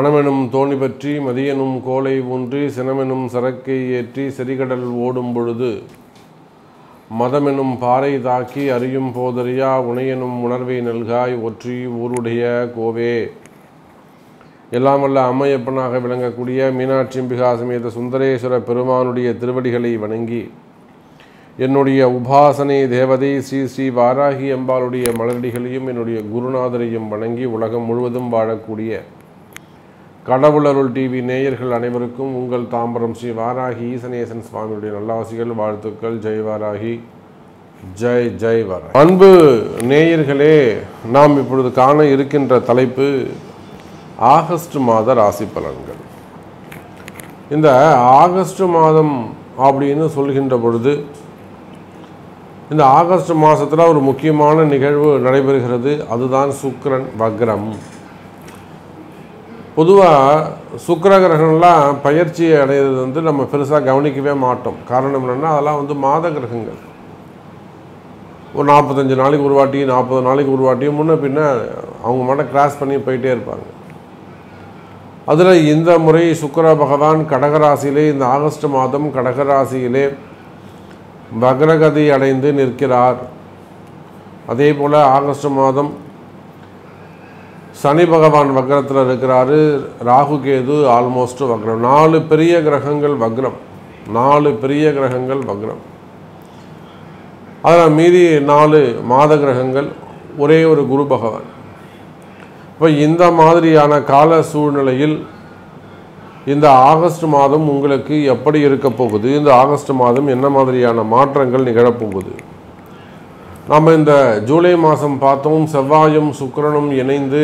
மனமெனும் தோணி பற்றி மதியனும் கோலை ஊன்றி சினமெனும் சரக்கை ஏற்றி செறிகடல் ஓடும் பொழுது மதமெனும் பாறை தாக்கி அறியும் போதறியா உணையெனும் உணர்வை நல்காய் ஒற்றி ஊருடைய கோவே எல்லாம் வல்ல அம்மையப்பனாக விளங்கக்கூடிய மீனாட்சி அம்பிகா சமேத சுந்தரேஸ்வர பெருமானுடைய திருவடிகளை வணங்கி என்னுடைய உபாசனை தேவதை ஸ்ரீ ஸ்ரீ வாராகி அம்பாளுடைய மலரடிகளையும் என்னுடைய குருநாதரையும் வணங்கி உலகம் முழுவதும் வாழக்கூடிய கடவுளருள் டிவி நேயர்கள் அனைவருக்கும் உங்கள் தாம்பரம் ஸ்ரீ வாராகி ஈசனேசன் சுவாமியுடைய நல்லாசிகள் வாழ்த்துக்கள் ஜெய் வாராகி ஜெய் ஜெய் வாராகி அன்பு நேயர்களே நாம் இப்பொழுது காண இருக்கின்ற தலைப்பு ஆகஸ்ட் மாத ராசி பலன்கள் இந்த ஆகஸ்ட் மாதம் அப்படின்னு சொல்கின்ற பொழுது இந்த ஆகஸ்ட் மாதத்தில் ஒரு முக்கியமான நிகழ்வு நடைபெறுகிறது அதுதான் சுக்கிரன் வக்ரம் பொதுவாக சுக்கிர கிரகம்லாம் பயிற்சி அடையிறது வந்து நம்ம பெருசாக கவனிக்கவே மாட்டோம் காரணம் என்னென்னா அதெல்லாம் வந்து மாத கிரகங்கள் ஒரு நாற்பத்தஞ்சு நாளைக்கு ஒரு வாட்டி நாற்பது நாளைக்கு ஒரு வாட்டியும் முன்ன பின்ன அவங்க மட்டும் கிராஸ் பண்ணி போயிட்டே இருப்பாங்க அதில் இந்த முறை சுக்கிர பகவான் கடகராசியிலே இந்த ஆகஸ்ட் மாதம் கடகராசியிலே வக்ரகதி அடைந்து நிற்கிறார் அதே போல் ஆகஸ்ட் மாதம் சனி பகவான் வக்ரத்தில் இருக்கிறாரு ராகு கேது ஆல்மோஸ்ட் வக்ரம் நாலு பெரிய கிரகங்கள் வக்ரம் நாலு பெரிய கிரகங்கள் வக்ரம் அதில் மீதி நாலு மாத கிரகங்கள் ஒரே ஒரு குரு பகவான் இப்போ இந்த மாதிரியான கால சூழ்நிலையில் இந்த ஆகஸ்ட் மாதம் உங்களுக்கு எப்படி இருக்க போகுது இந்த ஆகஸ்ட் மாதம் என்ன மாதிரியான மாற்றங்கள் நிகழப்போகுது நம்ம இந்த ஜூலை மாதம் பார்த்தோம் செவ்வாயும் சுக்கிரனும் இணைந்து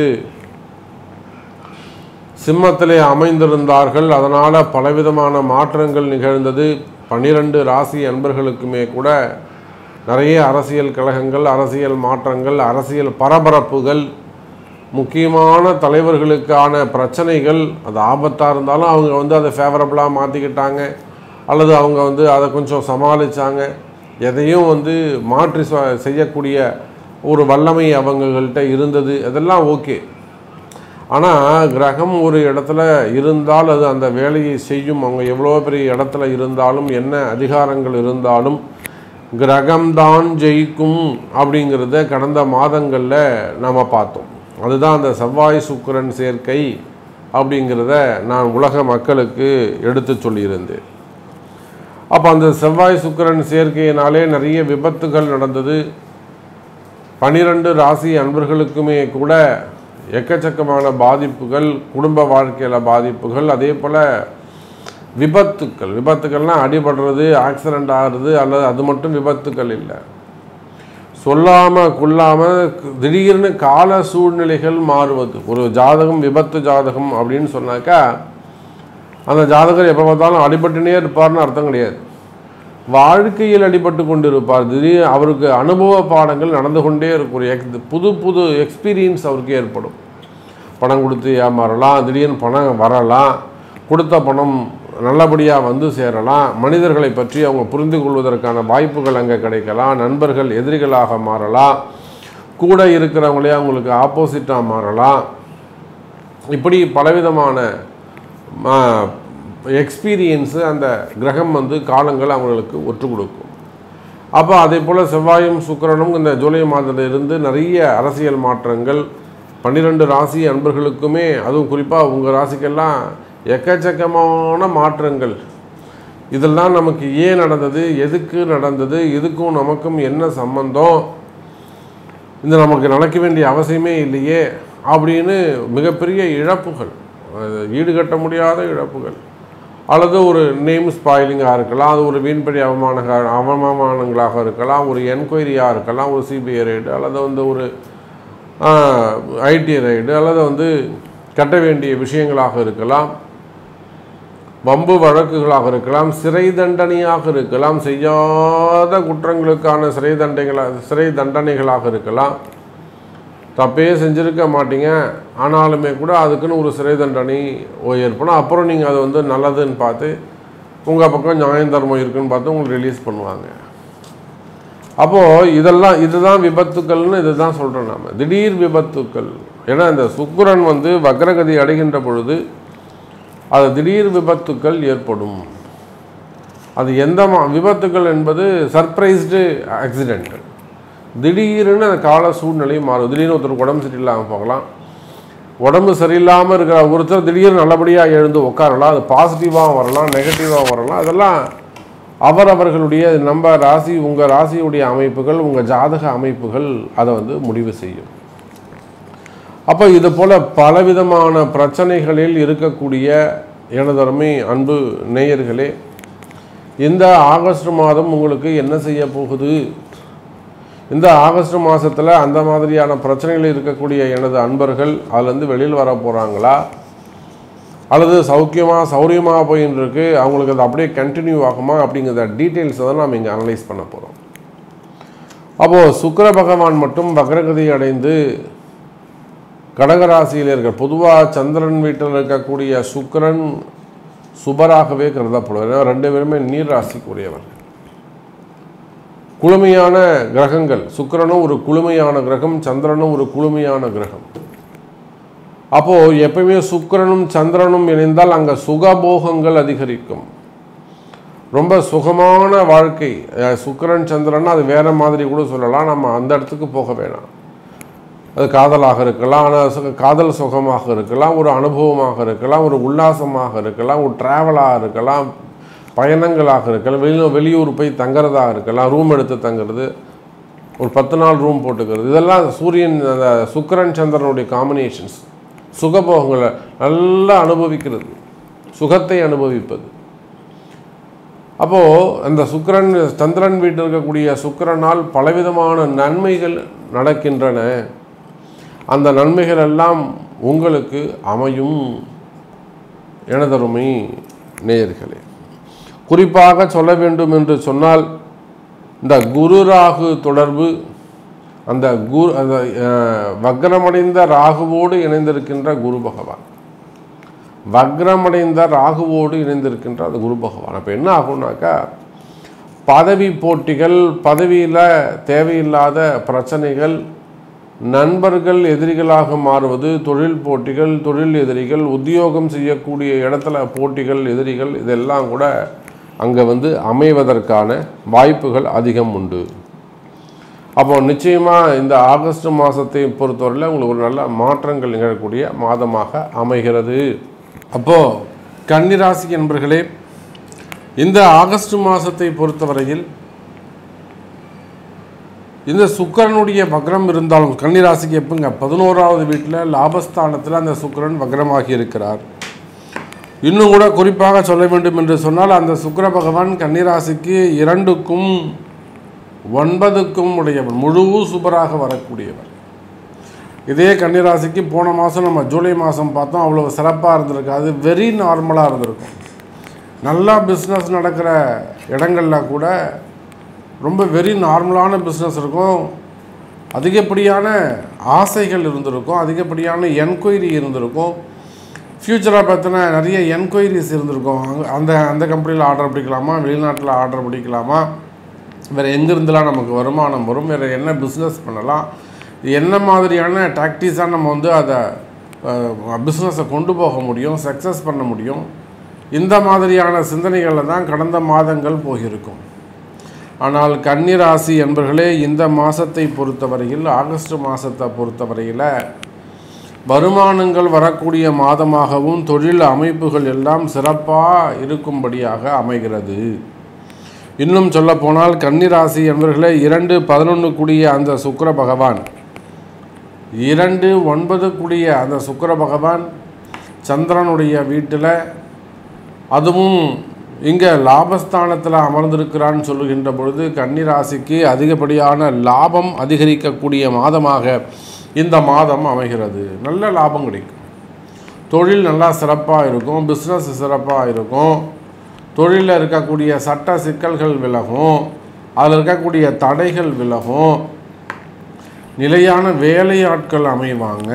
சிம்மத்திலே அமைந்திருந்தார்கள் அதனால் பலவிதமான மாற்றங்கள் நிகழ்ந்தது பன்னிரண்டு ராசி அன்பர்களுக்குமே கூட நிறைய அரசியல் கழகங்கள் அரசியல் மாற்றங்கள் அரசியல் பரபரப்புகள் முக்கியமான தலைவர்களுக்கான பிரச்சனைகள் அது ஆபத்தாக இருந்தாலும் அவங்க வந்து அதை ஃபேவரபுளாக மாற்றிக்கிட்டாங்க அல்லது அவங்க வந்து அதை கொஞ்சம் சமாளித்தாங்க எதையும் வந்து மாற்றி சொ- செய்யக்கூடிய ஒரு வல்லமை அவங்கள்ட்ட இருந்தது அதெல்லாம் ஓகே ஆனால் கிரகம் ஒரு இடத்துல இருந்தால் அது அந்த வேலையை செய்யும் அவங்க எவ்வளோ பெரிய இடத்துல இருந்தாலும் என்ன அதிகாரங்கள் இருந்தாலும் கிரகம்தான் ஜெயிக்கும் அப்படிங்கிறத கடந்த மாதங்களில் நாம் பார்த்தோம் அதுதான் அந்த செவ்வாய் சுக்கிரன் சேர்க்கை அப்படிங்கிறத நான் உலக மக்களுக்கு எடுத்து சொல்லியிருந்தேன் அப்போ அந்த செவ்வாய் சுக்கிரன் சேர்க்கையினாலே நிறைய விபத்துகள் நடந்தது பனிரெண்டு ராசி அன்பர்களுக்குமே கூட எக்கச்சக்கமான பாதிப்புகள் குடும்ப வாழ்க்கையில் பாதிப்புகள் அதே போல் விபத்துக்கள் விபத்துக்கள்னால் அடிபடுறது ஆக்சிடெண்ட் ஆகிறது அல்லது அது மட்டும் விபத்துக்கள் இல்லை சொல்லாமல் கொள்ளாமல் திடீர்னு கால சூழ்நிலைகள் மாறுவது ஒரு ஜாதகம் விபத்து ஜாதகம் அப்படின்னு சொன்னாக்கா அந்த ஜாதகர் எப்போ பார்த்தாலும் அடிபட்டுனே இருப்பார்னு அர்த்தம் கிடையாது வாழ்க்கையில் அடிபட்டு கொண்டு இருப்பார் திடீர் அவருக்கு அனுபவ பாடங்கள் நடந்து கொண்டே இருக்கும் ஒரு எக் புது புது எக்ஸ்பீரியன்ஸ் அவருக்கு ஏற்படும் பணம் கொடுத்து ஏமாறலாம் திடீர்னு பணம் வரலாம் கொடுத்த பணம் நல்லபடியாக வந்து சேரலாம் மனிதர்களை பற்றி அவங்க புரிந்து கொள்வதற்கான வாய்ப்புகள் அங்கே கிடைக்கலாம் நண்பர்கள் எதிரிகளாக மாறலாம் கூட இருக்கிறவங்களே அவங்களுக்கு ஆப்போசிட்டாக மாறலாம் இப்படி பலவிதமான எக்ஸ்பீரியன்ஸு அந்த கிரகம் வந்து காலங்கள் அவங்களுக்கு ஒற்று கொடுக்கும் அப்போ அதே போல் செவ்வாயும் சுக்கிரனும் இந்த ஜூலை மாதத்திலிருந்து நிறைய அரசியல் மாற்றங்கள் பன்னிரெண்டு ராசி அன்பர்களுக்குமே அதுவும் குறிப்பாக உங்கள் ராசிக்கெல்லாம் எக்கச்சக்கமான மாற்றங்கள் இதெல்லாம் நமக்கு ஏன் நடந்தது எதுக்கு நடந்தது இதுக்கும் நமக்கும் என்ன சம்பந்தம் இந்த நமக்கு நடக்க வேண்டிய அவசியமே இல்லையே அப்படின்னு மிகப்பெரிய இழப்புகள் அது ஈடுகட்ட முடியாத இழப்புகள் அல்லது ஒரு நேம் ஸ்பாயிலிங்காக இருக்கலாம் அது ஒரு வீண்படி அவமான அவமானங்களாக இருக்கலாம் ஒரு என்கொயரியாக இருக்கலாம் ஒரு சிபிஐ ரைடு அல்லது வந்து ஒரு ஐடி ரைடு அல்லது வந்து கட்ட வேண்டிய விஷயங்களாக இருக்கலாம் வம்பு வழக்குகளாக இருக்கலாம் சிறை தண்டனையாக இருக்கலாம் செய்யாத குற்றங்களுக்கான சிறை தண்டைகளாக சிறை தண்டனைகளாக இருக்கலாம் தப்பே செஞ்சுருக்க மாட்டீங்க ஆனாலுமே கூட அதுக்குன்னு ஒரு சிறை தண்டனை ஏற்படும் அப்புறம் நீங்கள் அது வந்து நல்லதுன்னு பார்த்து உங்கள் பக்கம் நியாயம் தர்மம் இருக்குன்னு பார்த்து உங்களுக்கு ரிலீஸ் பண்ணுவாங்க அப்போது இதெல்லாம் இதுதான் விபத்துக்கள்னு இதுதான் சொல்கிறோம் நாம் திடீர் விபத்துக்கள் ஏன்னா இந்த சுக்கிரன் வந்து வக்ரகதி அடைகின்ற பொழுது அது திடீர் விபத்துக்கள் ஏற்படும் அது எந்த மா விபத்துக்கள் என்பது சர்ப்ரைஸ்டு ஆக்சிடென்ட் திடீர்னு அந்த கால சூழ்நிலை மாறும் திடீர்னு ஒருத்தருக்கு உடம்பு சரியில்லாமல் போகலாம் உடம்பு சரியில்லாமல் இருக்கிற ஒருத்தர் திடீர்னு நல்லபடியாக எழுந்து உட்காரலாம் அது பாசிட்டிவாக வரலாம் நெகட்டிவாக வரலாம் அதெல்லாம் அவரவர்களுடைய நம்ம ராசி உங்கள் ராசியுடைய அமைப்புகள் உங்கள் ஜாதக அமைப்புகள் அதை வந்து முடிவு செய்யும் அப்போ இது போல் பலவிதமான பிரச்சனைகளில் இருக்கக்கூடிய எனதருமை அன்பு நேயர்களே இந்த ஆகஸ்ட் மாதம் உங்களுக்கு என்ன செய்ய போகுது இந்த ஆகஸ்ட் மாதத்தில் அந்த மாதிரியான பிரச்சனைகள் இருக்கக்கூடிய எனது அன்பர்கள் அதுலேருந்து வெளியில் வர போகிறாங்களா அல்லது சௌக்கியமாக சௌரியமாக போயின்னு இருக்கு அவங்களுக்கு அது அப்படியே கண்டினியூ ஆகுமா அப்படிங்கிற டீட்டெயில்ஸை தான் நாம் இங்கே அனலைஸ் பண்ண போகிறோம் அப்போது சுக்கிர பகவான் மட்டும் வக்ரகதி அடைந்து கடகராசியில் இருக்க பொதுவாக சந்திரன் வீட்டில் இருக்கக்கூடிய சுக்கிரன் சுபராகவே கருதப்படுவார் ஏன்னா ரெண்டு பேருமே நீர் ராசிக்குரியவர்கள் குளுமையான கிரகங்கள் சுக்கிரனும் ஒரு குளுமையான கிரகம் சந்திரனும் ஒரு குளுமையான கிரகம் அப்போது எப்பயுமே சுக்கிரனும் சந்திரனும் இணைந்தால் அங்கே சுகபோகங்கள் அதிகரிக்கும் ரொம்ப சுகமான வாழ்க்கை அஹ் சுக்கிரன் சந்திரன் அது வேற மாதிரி கூட சொல்லலாம் நம்ம அந்த இடத்துக்கு போக வேணாம் அது காதலாக இருக்கலாம் ஆனால் சு- காதல் சுகமாக இருக்கலாம் ஒரு அனுபவமாக இருக்கலாம் ஒரு உல்லாசமாக இருக்கலாம் ஒரு ட்ராவலாக இருக்கலாம் பயணங்களாக இருக்கலாம் வெளியூர் வெளியூர் போய் தங்குறதா இருக்கலாம் ரூம் எடுத்து தங்குறது ஒரு பத்து நாள் ரூம் போட்டுக்கிறது இதெல்லாம் சூரியன் அந்த சுக்கிரன் சந்திரனுடைய காம்பினேஷன்ஸ் சுகபோகங்களை நல்லா அனுபவிக்கிறது சுகத்தை அனுபவிப்பது அப்போது அந்த சுக்கிரன் சந்திரன் வீட்டில் இருக்கக்கூடிய சுக்கிரனால் பலவிதமான நன்மைகள் நடக்கின்றன அந்த நன்மைகள் எல்லாம் உங்களுக்கு அமையும் எனதருமை நேயர்களே குறிப்பாக சொல்ல வேண்டும் என்று சொன்னால் இந்த குரு ராகு தொடர்பு அந்த குரு அந்த அஹ், வக்ரமடைந்த ராகுவோடு இணைந்திருக்கின்ற குரு பகவான் வக்ரமடைந்த ராகுவோடு இணைந்திருக்கின்ற அந்த குரு பகவான் அப்போ என்ன ஆகும்னாக்கா பதவி போட்டிகள் பதவியில் தேவையில்லாத பிரச்சனைகள் நண்பர்கள் எதிரிகளாக மாறுவது தொழில் போட்டிகள் தொழில் எதிரிகள் உத்தியோகம் செய்யக்கூடிய இடத்துல போட்டிகள் எதிரிகள் இதெல்லாம் கூட அங்கே வந்து அமைவதற்கான வாய்ப்புகள் அதிகம் உண்டு அப்போ நிச்சயமாக இந்த ஆகஸ்ட் மாதத்தை பொறுத்தவரையில் உங்களுக்கு ஒரு நல்ல மாற்றங்கள் நிகழக்கூடிய மாதமாக அமைகிறது அப்போது கன்னிராசி என்பர்களே இந்த ஆகஸ்ட் மாதத்தை பொறுத்தவரையில் இந்த சுக்கிரனுடைய வக்ரம் இருந்தாலும் கன்னிராசிக்கு எப்போங்க பதினோராவது வீட்டில் லாபஸ்தானத்தில் அந்த சுக்கிரன் வக்ரமாகி இருக்கிறார் இன்னும் கூட குறிப்பாக சொல்ல வேண்டும் என்று சொன்னால் அந்த சுக்கிர பகவான் கன்னிராசிக்கு இரண்டுக்கும் ஒன்பதுக்கும் உடையவர் முழு சுபராக வரக்கூடியவர் இதே கன்னிராசிக்கு போன மாதம் நம்ம ஜூலை மாதம் பார்த்தோம் அவ்வளோ சிறப்பாக இருந்திருக்காது வெரி நார்மலாக இருந்திருக்கும் நல்லா பிஸ்னஸ் நடக்கிற இடங்களில் கூட ரொம்ப வெரி நார்மலான பிஸ்னஸ் இருக்கும் அதிகப்படியான ஆசைகள் இருந்திருக்கும் அதிகப்படியான என்கொயரி இருந்திருக்கும் ஃப்யூச்சரை பற்றின நிறைய என்கொயரிஸ் இருந்திருக்கும் அங்க- அந்த அந்த கம்பெனியில் ஆர்டர் பிடிக்கலாமா வெளிநாட்டில் ஆர்டர் பிடிக்கலாமா வேறு எங்கேருந்துலாம் நமக்கு வருமானம் வரும் வேறு என்ன பிஸ்னஸ் பண்ணலாம் என்ன மாதிரியான டாக்டிஸாக நம்ம வந்து அதை பிஸ்னஸை கொண்டு போக முடியும் சக்ஸஸ் பண்ண முடியும் இந்த மாதிரியான சிந்தனைகளில் தான் கடந்த மாதங்கள் போகிருக்கும் ஆனால் கன்னிராசி என்பர்களே இந்த மாதத்தை பொறுத்தவரையில் ஆகஸ்ட் மாதத்தை பொறுத்தவரையில் வருமானங்கள் வரக்கூடிய மாதமாகவும் தொழில் அமைப்புகள் எல்லாம் சிறப்பாக இருக்கும்படியாக அமைகிறது இன்னும் சொல்லப்போனால் கன்னிராசி என்பர்களே இரண்டு பதினொன்று கூடிய அந்த சுக்கிர பகவான் இரண்டு ஒன்பது கூடிய அந்த சுக்கிர பகவான் சந்திரனுடைய வீட்டில் அதுவும் இங்கே லாபஸ்தானத்தில் அமர்ந்திருக்கிறான்னு சொல்லுகின்ற பொழுது கன்னிராசிக்கு அதிகப்படியான லாபம் அதிகரிக்கக்கூடிய மாதமாக இந்த மாதம் அமைகிறது நல்ல லாபம் கிடைக்கும் தொழில் நல்லா சிறப்பாக இருக்கும் பிஸ்னஸ் சிறப்பாக இருக்கும் தொழிலில் இருக்கக்கூடிய சட்ட சிக்கல்கள் விலகும் அதில் இருக்கக்கூடிய தடைகள் விலகும் நிலையான வேலையாட்கள் அமைவாங்க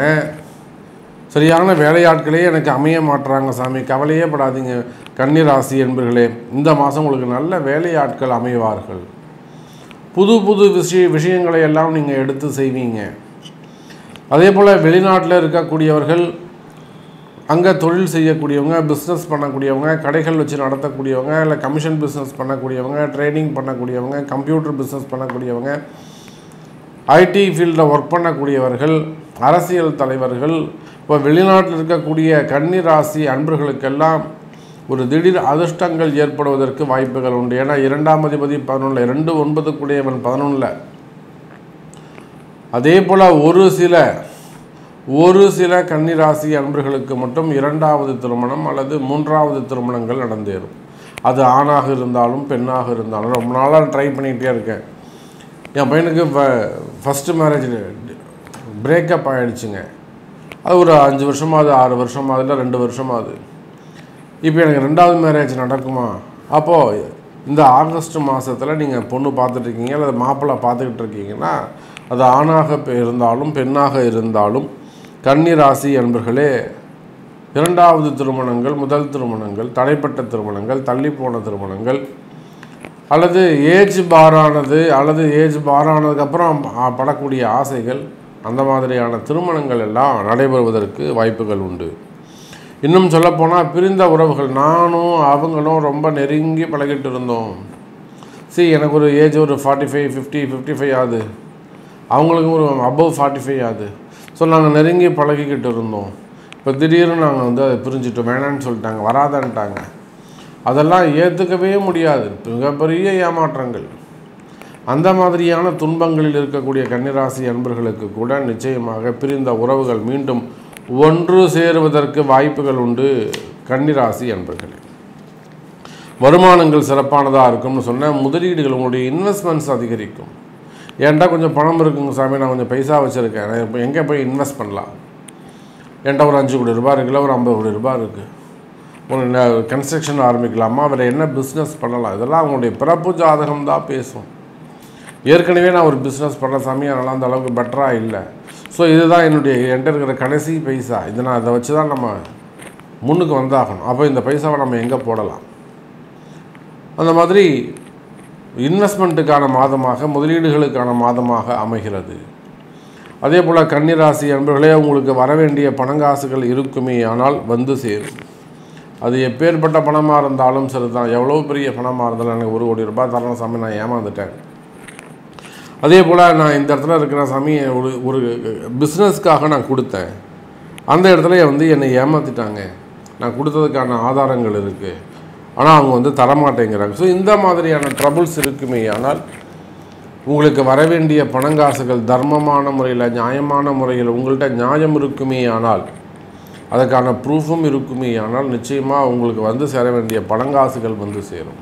சரியான வேலையாட்களே எனக்கு அமைய மாட்டுறாங்க சாமி கவலையே படாதீங்க கன்னிராசி என்பர்களே இந்த மாதம் உங்களுக்கு நல்ல வேலையாட்கள் அமைவார்கள் புது புது விஷய விஷயங்களை எல்லாம் நீங்கள் எடுத்து செய்வீங்க அதே போல் வெளிநாட்டில் இருக்கக்கூடியவர்கள் அங்கே தொழில் செய்யக்கூடியவங்க பிஸ்னஸ் பண்ணக்கூடியவங்க கடைகள் வச்சு நடத்தக்கூடியவங்க இல்லை கமிஷன் பிஸ்னஸ் பண்ணக்கூடியவங்க ட்ரைனிங் பண்ணக்கூடியவங்க கம்ப்யூட்டர் பிஸ்னஸ் பண்ணக்கூடியவங்க ஐடி ஃபீல்டில் ஒர்க் பண்ணக்கூடியவர்கள் அரசியல் தலைவர்கள் இப்போ வெளிநாட்டில் இருக்கக்கூடிய கன்னி ராசி அன்பர்களுக்கெல்லாம் ஒரு திடீர் அதிர்ஷ்டங்கள் ஏற்படுவதற்கு வாய்ப்புகள் உண்டு ஏன்னா இரண்டாம் அதிபதி பதினொன்றில் ரெண்டு ஒன்பதுக்குடையவன் பதினொன்றில் அதே போல் ஒரு சில ஒரு சில கன்னிராசி அன்பர்களுக்கு மட்டும் இரண்டாவது திருமணம் அல்லது மூன்றாவது திருமணங்கள் நடந்தேறும் அது ஆணாக இருந்தாலும் பெண்ணாக இருந்தாலும் ரொம்ப நாளாக ட்ரை பண்ணிக்கிட்டே இருக்கேன் என் பையனுக்கு ஃபஸ்ட்டு மேரேஜ் பிரேக்கப் ஆகிடுச்சுங்க அது ஒரு அஞ்சு வருஷமாவது ஆறு வருஷமாவது இல்லை ரெண்டு வருஷமாவது இப்போ எனக்கு ரெண்டாவது மேரேஜ் நடக்குமா அப்போது இந்த ஆகஸ்ட் மாதத்தில் நீங்கள் பொண்ணு பார்த்துட்ருக்கீங்க அல்லது மாப்பிள்ளை பார்த்துக்கிட்டு இருக்கீங்கன்னா அது ஆணாக பெ- இருந்தாலும் பெண்ணாக இருந்தாலும் கன்னி ராசி என்பர்களே இரண்டாவது திருமணங்கள் முதல் திருமணங்கள் தடைப்பட்ட திருமணங்கள் தள்ளிப்போன திருமணங்கள் அல்லது ஏஜ் பாரானது அல்லது ஏஜ் பாரானதுக்கப்புறம் ஆ- படக்கூடிய ஆசைகள் அந்த மாதிரியான திருமணங்கள் எல்லாம் நடைபெறுவதற்கு வாய்ப்புகள் உண்டு இன்னும் சொல்லப்போனால் பிரிந்த உறவுகள் நானும் அவங்களும் ரொம்ப நெருங்கி பழகிட்டு இருந்தோம் see எனக்கு ஒரு ஏஜ் ஒரு forty five fifty fifty five ஆகுது அவங்களுக்கும் ஒரு அபவ் ஃபார்ட்டி ஃபைவ் ஆகுது ஸோ நாங்கள் நெருங்கி பழகிக்கிட்டு இருந்தோம் இப்போ திடீர்னு நாங்கள் வந்து அதை பிரிஞ்சுட்டோம் வேணான்னு சொல்லிட்டாங்க வராதன்ட்டாங்க அதெல்லாம் ஏற்றுக்கவே முடியாது மிகப்பெரிய ஏமாற்றங்கள் அந்த மாதிரியான துன்பங்களில் இருக்கக்கூடிய கன்னிராசி அன்பர்களுக்கு கூட நிச்சயமாக பிரிந்த உறவுகள் மீண்டும் ஒன்று சேருவதற்கு வாய்ப்புகள் உண்டு கன்னிராசி அன்பர்களே வருமானங்கள் சிறப்பானதாக இருக்கும்னு சொன்னால் முதலீடுகள் உங்களுடைய இன்வெஸ்ட்மெண்ட்ஸ் அதிகரிக்கும் என்கிட்ட கொஞ்சம் பணம் இருக்குங்க சாமி நான் கொஞ்சம் பைசா வச்சுருக்கேன் நான் இப்போ எங்கே போய் இன்வெஸ்ட் பண்ணலாம் என்கிட்ட ஒரு அஞ்சு கோடி ரூபாய் இருக்குல்ல ஒரு ஐம்பது கோடி ரூபாய் இருக்குது ஒரு கன்ஸ்ட்ரக்ஷன் ஆரம்பிக்கலாமா வேறு என்ன பிஸ்னஸ் பண்ணலாம் இதெல்லாம் அவங்களுடைய பிறப்பு ஜாதகம் தான் பேசும் ஏற்கனவே நான் ஒரு பிஸ்னஸ் பண்ண சாமி அதனால் அந்த அளவுக்கு பெட்டராக இல்லை ஸோ இதுதான் என்னுடைய என்கிட்ட இருக்கிற கடைசி பைசா இதை நான் இதை வச்சு தான் நம்ம முன்னுக்கு வந்தாகணும் அப்போ இந்த பைசாவை நம்ம எங்கே போடலாம் அந்த மாதிரி இன்வெஸ்ட்மெண்ட்டுக்கான மாதமாக முதலீடுகளுக்கான மாதமாக அமைகிறது அதே போல் கன்னிராசி அன்பர்களே உங்களுக்கு வர வேண்டிய பணங்காசுகள் இருக்குமே ஆனால் வந்து சேரும் அது எப்பேற்பட்ட பணமாக இருந்தாலும் சரிதான் எவ்வளோ பெரிய பணமாக இருந்தாலும் எனக்கு ஒரு கோடி ரூபாய் தரணும் சாமி நான் ஏமாந்துட்டேன் அதே போல் நான் இந்த இடத்துல இருக்கிற சாமி ஒரு ஒரு பிஸ்னஸ்க்காக நான் கொடுத்தேன் அந்த இடத்துல வந்து என்னை ஏமாற்றிட்டாங்க நான் கொடுத்ததுக்கான ஆதாரங்கள் இருக்குது ஆனால் அவங்க வந்து தரமாட்டேங்கிறாங்க ஸோ இந்த மாதிரியான ட்ரபுள்ஸ் இருக்குமே ஆனால் உங்களுக்கு வர வேண்டிய பணங்காசுகள் தர்மமான முறையில் நியாயமான முறையில் உங்கள்கிட்ட நியாயம் இருக்குமே ஆனால் அதற்கான ப்ரூஃபும் இருக்குமே ஆனால் நிச்சயமாக உங்களுக்கு வந்து சேர வேண்டிய பணங்காசுகள் வந்து சேரும்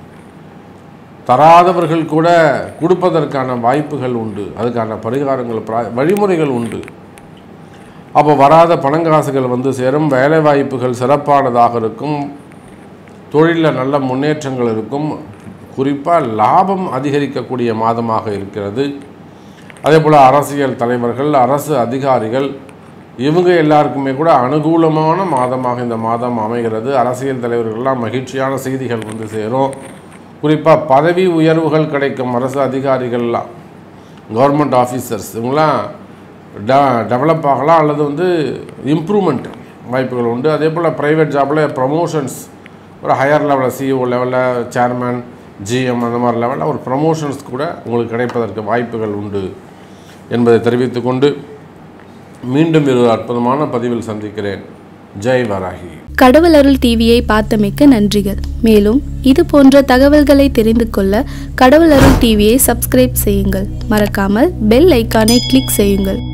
தராதவர்கள் கூட கொடுப்பதற்கான வாய்ப்புகள் உண்டு அதுக்கான பரிகாரங்கள் பிரா- வழிமுறைகள் உண்டு அப்போ வராத பணங்காசுகள் வந்து சேரும் வேலை வாய்ப்புகள் சிறப்பானதாக இருக்கும் தொழிலில் நல்ல முன்னேற்றங்கள் இருக்கும் குறிப்பாக லாபம் அதிகரிக்கக்கூடிய மாதமாக இருக்கிறது அதே போல் அரசியல் தலைவர்கள் அரசு அதிகாரிகள் இவங்க எல்லாருக்குமே கூட அனுகூலமான மாதமாக இந்த மாதம் அமைகிறது அரசியல் தலைவர்கள்லாம் மகிழ்ச்சியான செய்திகள் வந்து சேரும் குறிப்பாக பதவி உயர்வுகள் கிடைக்கும் அரசு அதிகாரிகள்லாம் கவர்மெண்ட் ஆஃபீஸர்ஸ் இவங்களாம் ட டெவலப் ஆகலாம் அல்லது வந்து இம்ப்ரூவ்மெண்ட் வாய்ப்புகள் உண்டு அதே போல் ப்ரைவேட் ஜாபில் ப்ரமோஷன்ஸ் ஒரு ஹையர் லெவலில் சிஇஓ லெவலில் சேர்மேன் ஜிஎம் அந்த மாதிரி லெவலில் ஒரு ப்ரமோஷன்ஸ் கூட உங்களுக்கு கிடைப்பதற்கு வாய்ப்புகள் உண்டு என்பதை தெரிவித்துக்கொண்டு மீண்டும் ஒரு அற்புதமான பதிவில் சந்திக்கிறேன் ஜெய் வராகி கடவுள் அருள் டிவியை பார்த்தமைக்க நன்றிகள் மேலும் இது போன்ற தகவல்களை தெரிந்து கொள்ள கடவுள் அருள் டிவியை சப்ஸ்கிரைப் செய்யுங்கள் மறக்காமல் பெல் ஐக்கானை கிளிக் செய்யுங்கள்